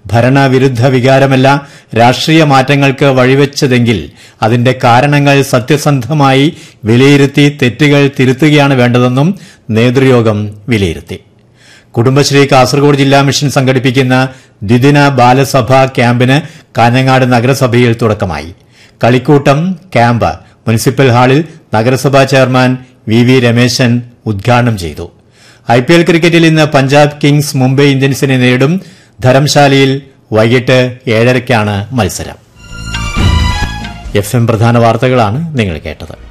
ഭരണവിരുദ്ധ വികാരമല്ല രാഷ്ട്രീയ മാറ്റങ്ങൾക്ക് വഴിവെച്ചതെങ്കിൽ അതിന്റെ കാരണങ്ങൾ സത്യസന്ധമായി വിലയിരുത്തി തെറ്റുകൾ തിരുത്തുകയാണ് വേണ്ടതെന്നും നേതൃയോഗം വിലയിരുത്തി കുടുംബശ്രീ കാസർഗോഡ് ജില്ലാ മിഷൻ സംഘടിപ്പിക്കുന്ന ദ്വിദിന ബാലസഭ ക്യാമ്പിന് കാഞ്ഞങ്ങാട് നഗരസഭയിൽ തുടക്കമായി കളിക്കൂട്ടം ക്യാമ്പ് മുനിസിപ്പൽ ഹാളിൽ നഗരസഭാ ചെയർമാൻ വി വി രമേശൻ ഉദ്ഘാടനം ചെയ്തു ഐപിഎൽ ക്രിക്കറ്റിൽ ഇന്ന് പഞ്ചാബ് കിങ്സ് മുംബൈ ഇന്ത്യൻസിനെ നേരിടും ധരംശാലയിൽ വൈകിട്ട് ഏഴരയ്ക്കാണ് മത്സരം എഫ് എം പ്രധാന വാർത്തകളാണ് നിങ്ങൾ കേട്ടത്